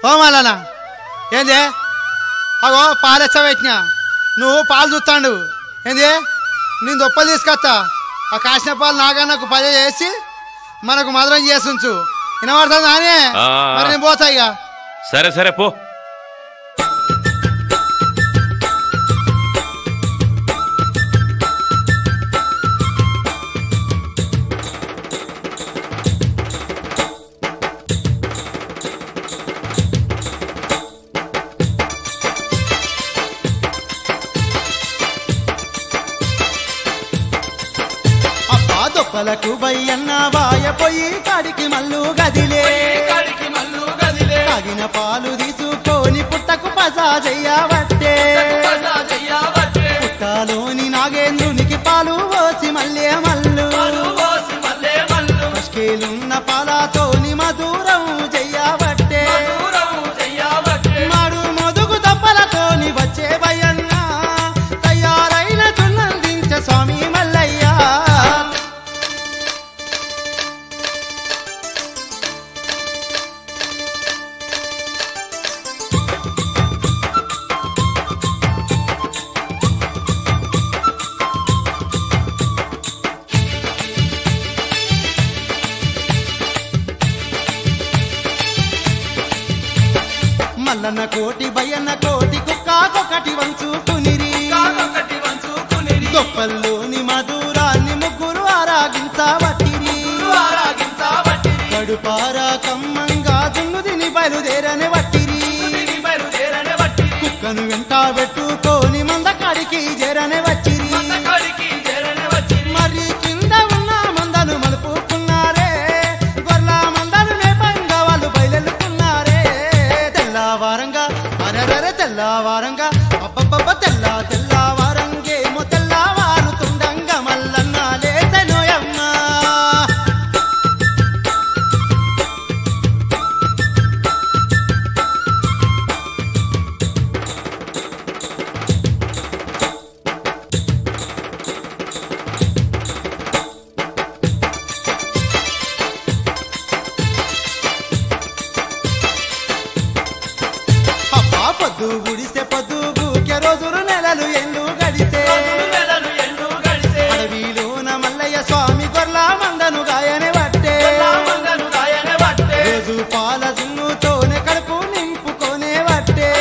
ఓ మల్లన్న ఏంది అగో పాలు ఎచ్చబెట్టినా నువ్వు పాలు చూస్తాడు ఏంది నేను దొప్పలు తీసుకొస్తా ఆ కాసిన పాలు నాగన్నకు పదే చేసి మనకు మధురం చేసి ఉంచు వినబడుతుంది అని ఆ. మరి నేను పోతా ఇక సరే సరే పో అబ్బా దొప్పలకు బయ్యన్న వాయ పోయి కాడికి మల్లు గదిలే తాగిన పాలు తీసుకొని పుట్టకు పసా చెయ్యబట్టే పుట్టలోని నాగేంద్రునికి పాలు పోసి మల్లే మల్లు పష్కేలున్న పాలతోని మధురం చెయ్యబట్టే మాడు మొదుగు దప్పలతోని వచ్చే భయన్న తయారైన తున్నందించే స్వామి మల్లయ్య మల్లన్న కోటి భయన్న కోటి కుక్కాకొకటి వంచుకునిరి గొప్పల్లోని మధురాన్ని ముగ్గురు ఆరాగించబట్టిరి కడుపారా కమ్మంగా దున్ను తిని బయలుదేరని వట్టిరి కుక్కను వెంట పెట్టుకొని మందకాడికి చేరని వచ్చిరి మరి కింద ఉన్న మందను మలుపుకున్నారే గొర్ల మందను నేపంగా వాళ్ళు బయలుకున్నారే తెల్లవారంగా అరరర తెల్లవారంగా అబ్బబ్బబ్బ తెల్ల తెల్లవారంగేమో తెల్లవారుతుండంగా మల్లన్న లేచనోయమ్మా అబ్బా పొద్దు గుడిసే పొద్దు గూకే రోజులు నెలలు ఎండు గడిసే అడవిలోన మల్లయ్య స్వామి గొర్ల మందను గాయని పట్టే రోజు పాల జున్నుతోనే కడుపు నింపుకొనే పట్టే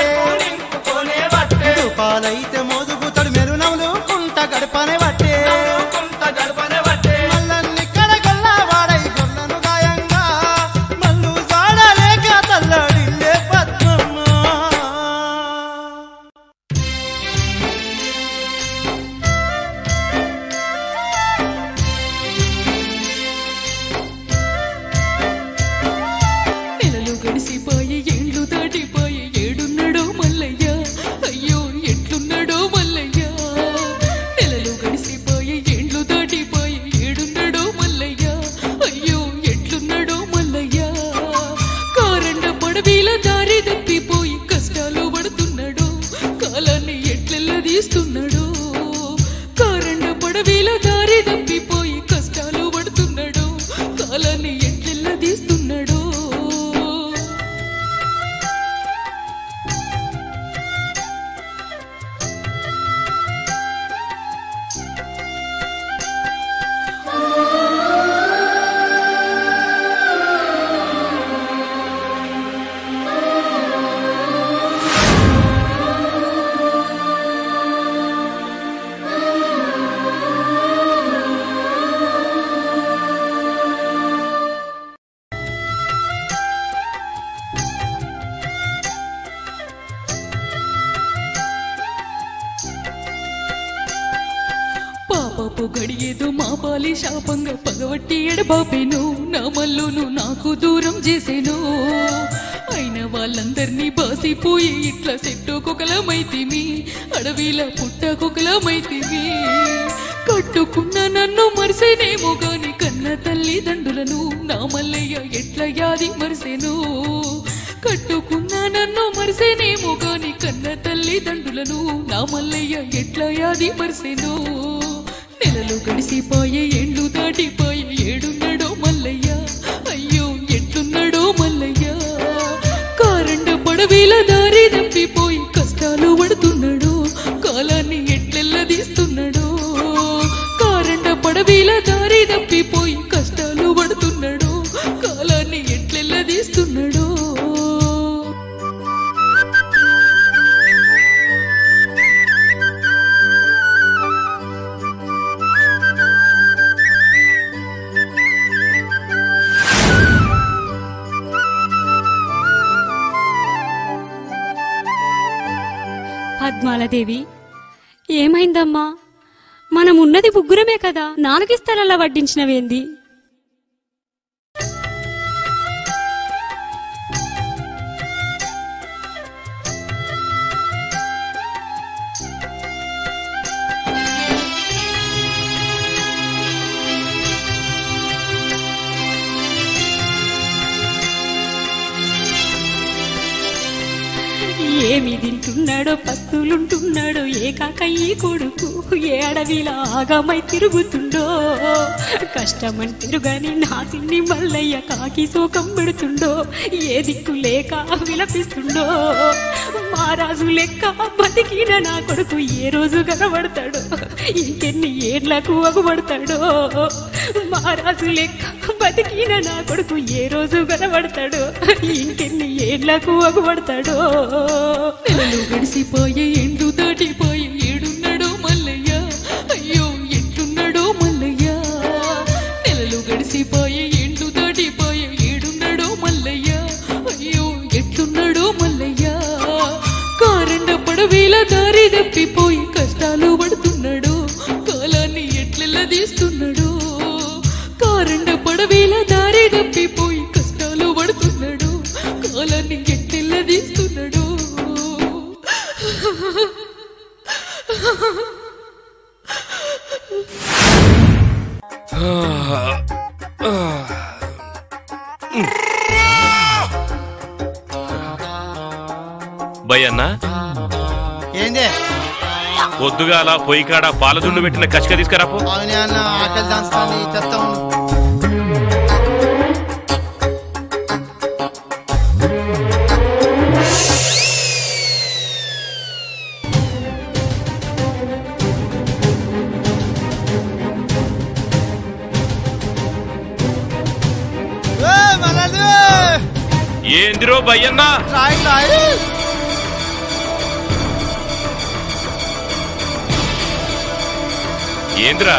పాలైతే మోదుగుతడు మెరునములు కుంట గడపనే పట్టే మల్లన్ని కడగల్ల వాడై గొర్లను గాయంగా మల్లు జాడలేక తల్లడిల్లే పద్మమ్మ నెలలు గడిసిపోయి ఏండ్లు దాటిపోయి ఏడున్నాడో మల్లయ్య అయ్యో ఎట్లున్నాడో మల్లయ్య నెలలు గడిసిపోయి ఏండ్లు దాటిపోయి ఏడున్నాడో మల్లయ్య అయ్యో ఎట్లున్నాడో మల్లయ్య కారండ పడవీల దారి తప్పిపోయి కష్టాలు పడుతున్నాడు కాలాన్ని ఎట్లెల్ల తీస్తున్నాడు కారండ పడవీల దారి తప్పిపోయి కష్టాలు పడుతున్నాడు కాలాన్ని ఎట్లెల్ల తీస్తున్నాడు పాపపు గడియేదో మా పాలి శాపంగా పగవట్టి ఎడబాపేను నా మల్లును నాకు దూరం చేసేను అయిన వాళ్ళందరినీ బాసిపోయి ఇట్లా చెట్టు కుకలమైతిమి అడవిల పుట్ట కుకలమైతిమి కట్టుకున్న నన్ను మరిసేనేమో గాని కన్న తల్లిదండ్రులను నా మల్లయ్య ఎట్లా యాది మరిసేను కట్టుకున్న నన్ను మరిసేనేమో గాని కన్న తల్లిదండ్రులను నా మల్లయ్య ఎట్లా యాది మరిసేను నెలలు గడిసిపోయే ఏండ్లు దాటిపోయే ఏడున్నాడో మల్లయ్య అయ్యో ఎట్లున్నాడో మల్లయ్య కారండ పడవేల దారి తప్పిపోయి కష్టాలు పడుతున్నాడు కాలాన్ని ఎట్లెల్లదీస్తున్నాడు కారండ పడవేల దారి తప్పిపోయి కష్టాలు పడుతున్నాడు కాలాన్ని ఎట్లెల్లదీస్తున్నాడు పద్మాలదేవి ఏమైందమ్మా మనం ఉన్నది ముగ్గురమే కదా నాలుగిస్తలలా వడ్డించినవేంది ఏమి తింటున్నాడో పస్తులుంటున్నాడో ఏ కాక ఈ కొడుకు ఏ అడవిలా ఆగమై తిరుగుతుండో కష్టమని తిరుగని నా తిన్ని మల్లయ్య కాకి శోకం పెడుతుండో ఏ దిక్కు లేక విలపిస్తుండో మారాజు లెక్క బతికిన నా కొడుకు ఏ రోజు కనబడతాడో ఇంకెన్ని ఏడ్లకు అగుపడతాడో మారాజు లెక్క బతికిన నా కొడుకు ఏ రోజు కనబడతాడో ఇంకెన్ని ఏడ్లకు అగుపడతాడో నెలలు గడిసిపోయే ఎండు దాటిపోయే ఏడున్నాడో మల్లయ్య అయ్యో ఎట్టున్నాడో మల్లయ్య నెలలు గడిసిపోయే ఎండు దాటిపోయే ఏడున్నాడో మల్లయ్య అయ్యో ఎట్టున్నాడో మల్లయ్య కారండ పడవేల దారి తప్పిపోయి కష్టాలు పడుతున్నాడు కాలాన్ని ఎట్లెల్ల తీస్తున్నాడు కారండ పడవేల దారి తప్పిపోయి కష్టాలు పడుతున్నాడు కాలాన్ని ఎట్టెల్ల తీస్తున్నాడు భయన్న ఏంది పొద్దుగాల పొయ్యి కాడ పాలదుండు పెట్టిన కసిక తీసుకురాపో అవునే అన్న ఆకలి దాస్తాను తెస్తా ఉండు ఏ, మనది! ఏందిరో భయ్యన్న రాయి, రాయి. ఏందిరా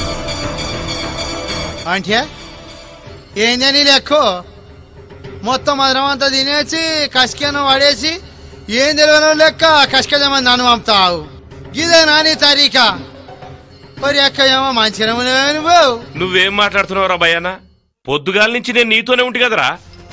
అంటే ఏంది నీ లెక్క మొత్తం మధురం అంతా తినేసి కసికను పడేసి ఏం తెలియని లెక్క కసికదేమని నన్ను పంపుతావు ఇదే నాని తరీక మరి ఎక్క ఏమో మంచిగా ఉండేవా నువ్వు నువ్వేం మాట్లాడుతున్నావురా భయ్యన్న పొద్దుగాల నుంచి నేను నీతోనే ఉంటి కదరా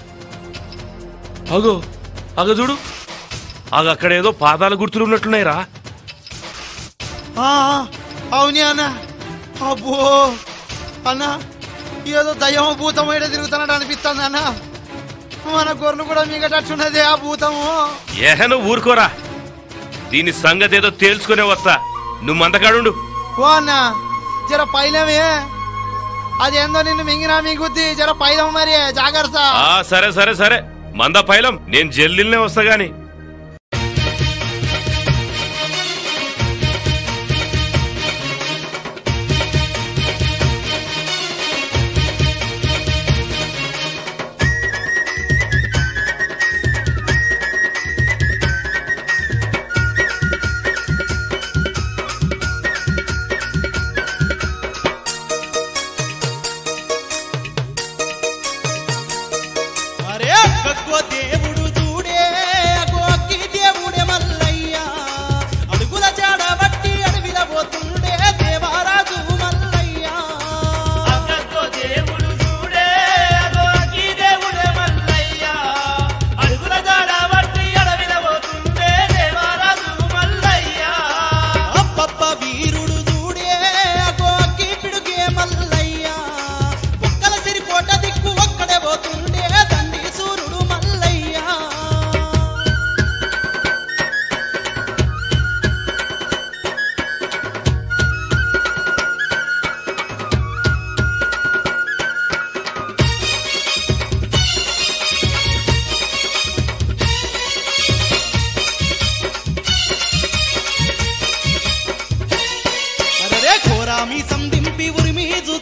అగో అగ చూడు అగ అక్కడ ఏదో పాదాల గుర్తులు ఉన్నట్లున్నాయిరా ఆ, అవునే అన్న అబ్బో అన్న ఏదో దయ్యం భూతం ఏదో తిరుగుతున్నట్టు అనిపిస్తుంది అన్న మన గొర్రెలు కూడా మిగటట్టున్నది ఆ భూతము ఏహ నువ్వు ఊరుకోరా దీని సంగతి ఏదో తేల్చుకునే వస్తా నువ్వు మందకాడుండు ఓ అన్న జర పైలమే అది ఏందో నిన్ను మింగినా మింగుద్ది జర పైలం మరి జాగ్రత్త ఆ సరే సరే సరే మంద పైలం నేను జల్లిల్నే వస్తా గాని అరే గగ్గో దేవుడు చూడే అగో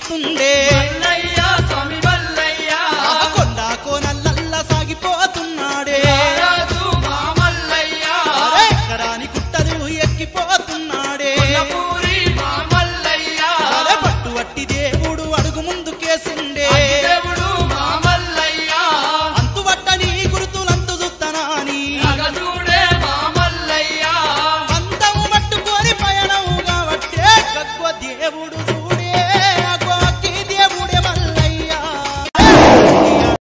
గుర్తుండే మల్లయ్య